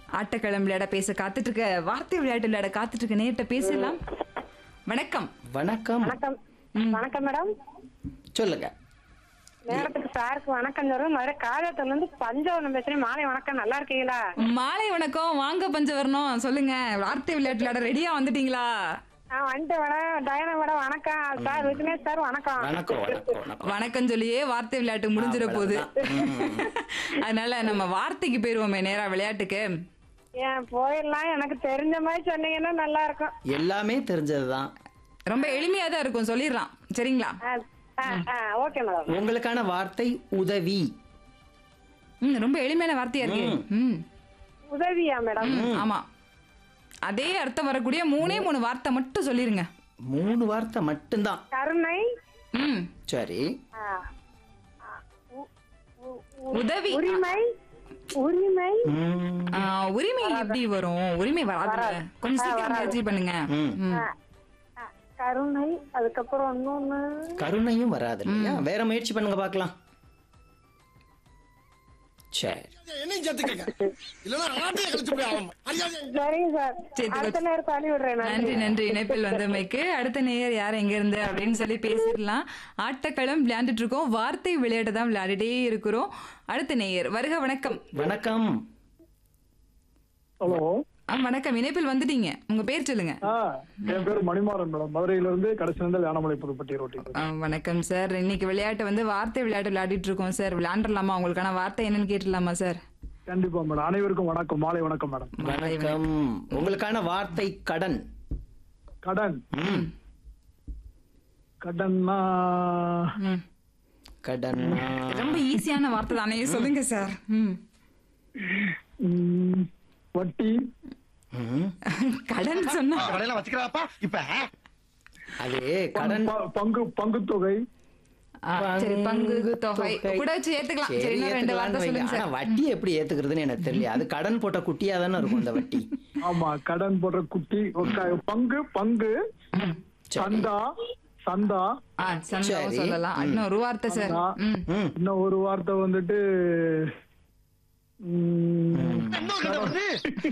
ஆட்டக்களம் விளையாட பேச காத்துட்டு இருக்க வார்த்தை விளையாட்டு விளையாட காத்துட்டு இருக்க நேர்கிட்ட பேசலாம் வணக்கம் வணக்கம் வணக்கம் வணக்கம் மேடம் சொல்லுங்க நேரத்துக்கு சாருக்கு வணக்கம் சொல்றேன் மதுரை காலத்துல இருந்து பஞ்சவனம் பேசுறேன் மாலை வணக்கம் நல்லா இருக்கீங்களா மாலை வணக்கம் வாங்க பஞ்சவர்ணம் சொல்லுங்க வார்த்தை விளையாட்டு விளையாட ரெடியா வந்துட்டீங்களா ஆ வந்துட்டு மேடம் டயனா மேடம் வணக்கம் சார் விக்னேஷ் சார் வணக்கம் வணக்கம் வணக்கம் வணக்கம் வணக்கம் சொல்லியே வார்த்தை விளையாட்டு முடிஞ்சிட போகுது அதனால நம்ம வார்த்தைக்கு போயிருவோமே நேரா விளையாட்டுக்கு ஏன் போயிடலாம் எனக்கு தெரிஞ்ச மாதிரி சொன்னீங்கன்னா நல்லா இருக்கும் எல்லாமே தெரிஞ்சதுதான் ரொம்ப எளிமையா தான் இருக்கும் சொல்லிடலாம் சரிங்களா ஆ, ஆ, ஆ, ஓகே மேடம் உங்களுக்கான வார்த்தை உதவி ம் ரொம்ப எளிமையான வார்த்தையா இருக்கு ம் உதவியா மேடம் ம், ஆமா அதே அர்த்தம் வரக்கூடிய மூணே மூணு வார்த்தை மட்டும் சொல்லிருங்க மூணு வார்த்தை மட்டும்தான் கருணை ம் சரி ஆ, ஆ, உ- உ- உ- உதவி உரிமை உரிமை ம், ஆ, உரிமை எப்படி வரும் உரிமை வராது கொஞ்சம் சீக்கிரம் முயற்சி பண்ணுங்க ம். ம். ஆ, ஆ, கருணை அதுக்கப்புறம் இன்னொன்னு கருணையும் வராது இல்லையா வேற முயற்சி பண்ணுங்க பார்க்கலாம் சரி என்னையும் சேர்த்துக்கங்க இல்லைன்னா ஆட்டையை கழிச்சு போய் ஆகணும் அறியாது சரிங்க சார் சரி, அடுத்த நேரத்தை அனுப்பி விடுறேன் நான் நன்றி நன்றி இணைப்பில் வந்தமைக்கு அடுத்த நேயர் யார் எங்க இருந்து அப்படின்னு சொல்லி பேசிடலாம் ஆட்டக்களம் விளையாண்டுட்டு இருக்கோம் வார்த்தை விளையாட்டு தான் விளையாடிட்டே இருக்கிறோம் அடுத்த நேயர் வருக வணக்கம் வணக்கம் ஹலோ ஆ, வணக்கம் இணைப்பில் வந்துட்டீங்க உங்க பேர் சொல்லுங்க ஆ என் பேர் மணிமாறன் மேடம் மதுரையில இருந்து கடைசி வந்து யானமலை புதுப்பட்டி ரோட்டி ஆ, வணக்கம் சார் இன்னைக்கு விளையாட்டு வந்து வார்த்தை விளையாட்டு விளையாடிட்டு இருக்கோம் சார் விளையாண்டுலாமா உங்களுக்கான வார்த்தை என்னன்னு கேட்டுடலாமா சார் கண்டிப்பா மேடம் அனைவருக்கும் வணக்கம் மாலை வணக்கம் மேடம் வணக்கம் உங்களுக்கான வார்த்தை கடன் கடன் கடன்னா ம். கடன் ரொம்ப ஈஸியான வார்த்தை தானே சொல்லுங்க சார் ம் ம், வட்டி ம், கடன் சொன்னா கடையில வச்சுக்கிறாப்பா இப்ப அது கடன் ப- பங்கு பங்கு தொகை ஆ, சரி பங்கு தொகை கூட வச்சு ஏத்துக்கலாம் சரி, சரி இன்னும் ரெண்டு வார்த்தை ஏத்துக்கலாம்னு சொல்லுங்க வைங்க. ஆனா சார் வட்டி எப்படி ஏத்துக்கிறதுன்னு எனக்கு தெரியல அது கடன் போட்ட குட்டியா தானே இருக்கும் அந்த வட்டி ஆமா கடன் போடுற குட்டி ஒரு பங்கு பங்கு சரி. சந்தா சந்தா ஆ சந்தாவும் சரி. சொல்லலாம் இன்னும் ஒரு வார்த்தை சார் சந்தா. ம் ம் இன்னும் ஒரு வார்த்தை வந்துட்டு ம், இன்னொரு வந்து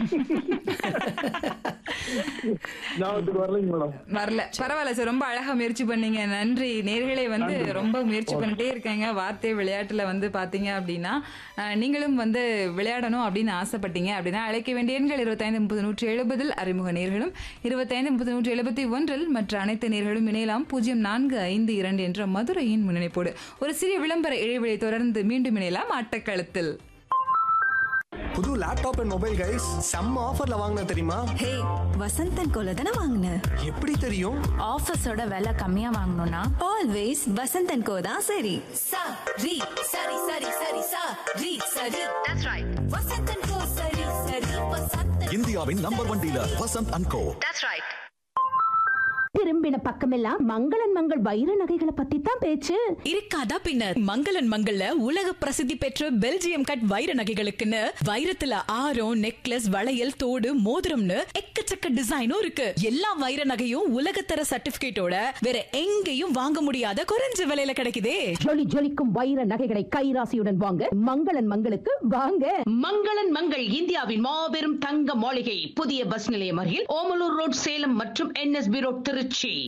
ஞாபகத்துக்கு வரலைங்க மேடம் வரல பரவாயில்ல சார் ரொம்ப அழகா முயற்சி பண்ணீங்க நன்றி நேர்களே வந்து ரொம்ப முயற்சி பண்ணிட்டே இருக்காங்க வார்த்தை விளையாட்டுல வந்து பாத்தீங்க அப்படின்னா அஹ், நீங்களும் வந்து விளையாடணும் அப்படின்னு ஆசைப்பட்டீங்க அப்படின்னா அழைக்க வேண்டிய எண்கள் இருபத்தைந்து முப்பது நூற்றி எழுபதில் அறிமுக நேர்களும் இருபத்தைந்து முப்பது நூற்றி எழுபத்தி ஒன்றில் மற்ற அனைத்து நேர்களும் இணையலாம் பூஜ்ஜியம் நான்கு ஐந்து இரண்டு என்ற மதுரையின் முன்னணிப்போடு ஒரு சிறிய விளம்பர இடைவெளி தொடர்ந்து மீண்டும் இணையலாம் ஆட்டக்களத்தில் புது லேப்டாப் அண்ட் மொபைல் கைஸ் செம்ம ஆஃபர்ல வாங்கின தெரியுமா ஹே வசந்தன் கோல தானே வாங்கின எப்படி தெரியும் ஆஃபீஸோட விலை கம்மியா வாங்கணும்னா ஆல்வேஸ் வசந்தன் கோ தான் சரி சா ரி சரி சரி சரி சா ரி சரி தட்ஸ் ரைட் வசந்தன் கோ சரி சரி வசந்தன் இந்தியாவின் number one dealer Vasanth and co that's right திரும்பின பக்கமெல்லாம் மங்களன் மங்கள் வைர நகைகளை பத்தி தான் பேச்சு இருக்காதா பின்னர் மங்களன் மங்கள்ல உலக பிரசித்தி பெற்ற பெல்ஜியம் கட் வைர நகைகளுக்குன்னு வைரத்துல ஆரம் நெக்லஸ் வளையல் தோடு மோதிரம்னு எக்கச்சக்க டிசைனும் இருக்கு எல்லா வைர நகையும் உலகத்தர சர்டிபிகேட்டோட வேற எங்கேயும் வாங்க முடியாத குறைஞ்ச விலையில கிடைக்குதே ஜொலி ஜொலிக்கும் வைர நகைகளை கைராசியுடன் வாங்க மங்களன் மங்களுக்கு வாங்க மங்களன் மங்கள் இந்தியாவின் மாபெரும் தங்க மாளிகை புதிய பஸ் நிலையம் அருகில் ஓமலூர் ரோட் சேலம் மற்றும் என்எஸ்பி ரோட் திருச்சி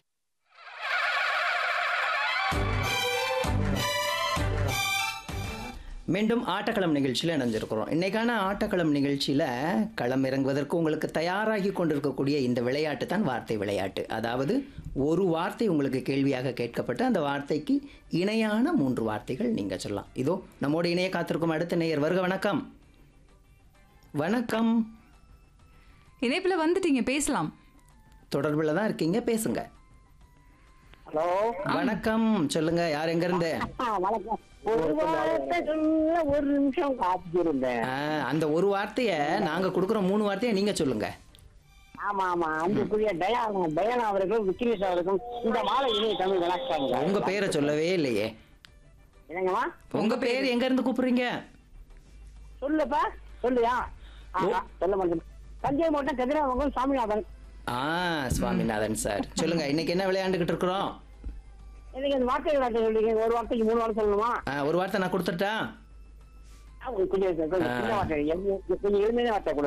மீண்டும் ஆட்டக்களம் நிகழ்ச்சியில் இணைஞ்சிருக்கிறோம் இன்னைக்கான ஆட்டக்களம் நிகழ்ச்சியில் களம் இறங்குவதற்கு உங்களுக்கு தயாராகி கொண்டிருக்கக்கூடிய இந்த விளையாட்டு தான் வார்த்தை விளையாட்டு அதாவது ஒரு வார்த்தை உங்களுக்கு கேள்வியாக கேட்கப்பட்டு அந்த வார்த்தைக்கு இணையான மூன்று வார்த்தைகள் நீங்கள் சொல்லலாம் இதோ நம்மோடு இணைய காத்திருக்கும் அடுத்த நேயர் வருக வணக்கம் வணக்கம் இணைப்புல வந்துட்டீங்க பேசலாம் தொடர்பில் தான் இருக்கீங்க பேசுங்க ஹலோ வணக்கம் சொல்லுங்க யார் எங்கேருந்து வணக்கம் ஒரு வாரத்தை சொல்ல ஒரு நிமிஷம் காத்திருந்தேன் அந்த ஒரு வார்த்தையை நாங்கள் கொடுக்குற மூணு வார்த்தையை நீங்கள் சொல்லுங்கள் ஆமா ஆமா அன்புக்குரிய டயா டயானா அவர்களும் விக்னேஷ் அவர்களுக்கும் இந்த மாலை இணைய தமிழ் விளாட்டாங்க உங்கள் பேரை சொல்லவே இல்லையே என்னங்கம்மா உங்க பேர் எங்க இருந்து கூப்பிடுறீங்க சொல்லுப்பா சொல்லுயா ஆமா, சொல்ல மாட்டேன் தஞ்சை மாவட்டம் கதிராமங்கலம் சாமிநாதன் ஆ சுவாமிநாதன் சார் சொல்லுங்க இன்னைக்கு என்ன விளையாண்டுகிட்டு இருக்கிறோம் எனக்கு இந்த வார்த்தை விளையாட்டு சொல்றீங்க ஒரு வார்த்தைக்கு மூணு வார்த்தை சொல்லணுமா ஆ, ஒரு வார்த்தை நான் கொடுத்துட்டா கொஞ்சம் கொஞ்சம் சின்ன வார்த்தை கொஞ்சம் எளிமையான வார்த்தை கொடுங்க